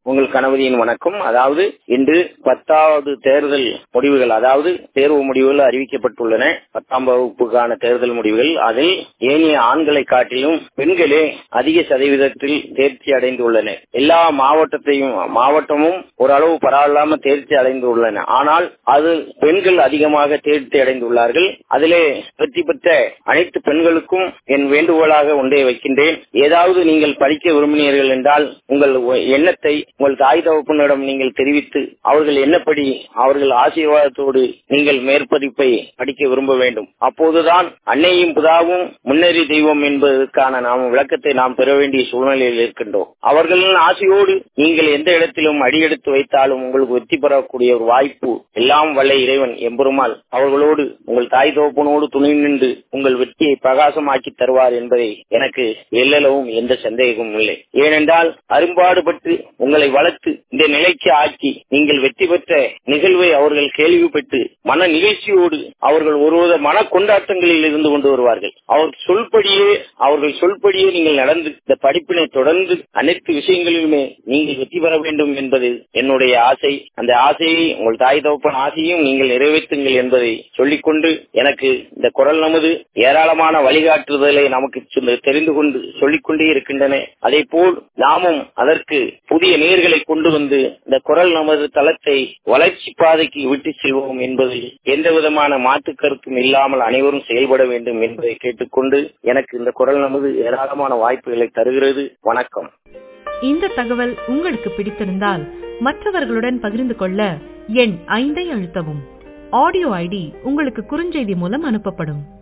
உங்கள் கணவதியின் வணக்கம் அதாவது இன்று பத்தாவது தேர்தல் முடிவுகள் அதாவது தேர்வு முடிவுகள் அறிவிக்கப்பட்டுள்ளன பத்தாம் வகுப்புக்கான தேர்தல் முடிவுகள் அதில் ஏனைய ஆண்களை காட்டிலும் பெண்களே அதிக சதவீதத்தில் தேர்ச்சி அடைந்துள்ளன எல்லா மாவட்டத்தையும் மாவட்டமும் ஓரளவு பரவாயில்லாம தேர்ச்சி அடைந்துள்ளன ஆனால் அது பெண்கள் அதிகமாக தேர்ச்சி அடைந்துள்ளார்கள் அதிலே வெற்றி பெற்ற அனைத்து பெண்களுக்கும் என் வேண்டுகோளாக ஒன்றே வைக்கின்றேன் ஏதாவது நீங்கள் படிக்க விரும்பினீர்கள் என்றால் உங்கள் எண்ணத்தை உங்கள் தாய் தகப்பனிடம் நீங்கள் தெரிவித்து அவர்கள் என்னப்படி அவர்கள் ஆசீர்வாதத்தோடு நீங்கள் மேற்பதிப்பை படிக்க விரும்ப வேண்டும் அப்போதுதான் அன்னையும் புதாவும் முன்னேறி தெய்வம் என்பதற்கான நாம் விளக்கத்தை நாம் பெற வேண்டிய சூழ்நிலையில் இருக்கின்றோம் அவர்களின் ஆசையோடு நீங்கள் எந்த இடத்திலும் அடியெடுத்து வைத்தாலும் உங்களுக்கு வெற்றி பெறக்கூடிய ஒரு வாய்ப்பு எல்லாம் வல்ல இறைவன் எம்பெருமாள் அவர்களோடு உங்கள் தாய் தோப்பனோடு துணை நின்று உங்கள் வெற்றியை பிரகாசமாக்கி தருவார் என்பதை எனக்கு எல்லளவும் எந்த சந்தேகமும் இல்லை ஏனென்றால் அரும்பாடுபட்டு உங்களை வளர்த்து இந்த நிலைக்கு ஆக்கி நீங்கள் வெற்றி பெற்ற நிகழ்வை அவர்கள் கேள்விப்பட்டு மன நிகழ்ச்சியோடு அவர்கள் ஒருவித மன கொண்டாட்டங்களில் இருந்து கொண்டு வருவார்கள் அவர் சொல்படியே அவர்கள் சொல்படியே நீங்கள் நடந்து இந்த படிப்பினை தொடர்ந்து அனைத்து விஷயங்களிலுமே நீங்கள் வெற்றி பெற வேண்டும் என்பது என்னுடைய ஆசை அந்த ஆசையை உங்கள் தாய் தகப்பன் ஆசையும் நீங்கள் நிறைவேற்றுங்கள் என்பதை சொல்லிக்கொண்டு எனக்கு இந்த குரல் நமது ஏராளமான வழிகாட்டுதலை நமக்கு தெரிந்து கொண்டு சொல்லிக்கொண்டே இருக்கின்றன அதே போல் நாமும் அதற்கு புதிய நேர்களை கொண்டு வந்து இந்த குரல் நமது தளத்தை வளர்ச்சி பாதைக்கு விட்டு செல்வோம் என்பதில் எந்த விதமான மாற்று கருத்தும் இல்லாமல் அனைவரும் செயல்பட வேண்டும் என்பதை கேட்டுக்கொண்டு எனக்கு இந்த குரல் நமது ஏராளமான வாய்ப்புகளை தருகிறது வணக்கம் இந்த தகவல் உங்களுக்கு பிடித்திருந்தால் மற்றவர்களுடன் பகிர்ந்து கொள்ள எண் ஐந்தை அழுத்தவும் ஆடியோ ஐடி உங்களுக்கு குறுஞ்செய்தி மூலம் அனுப்பப்படும்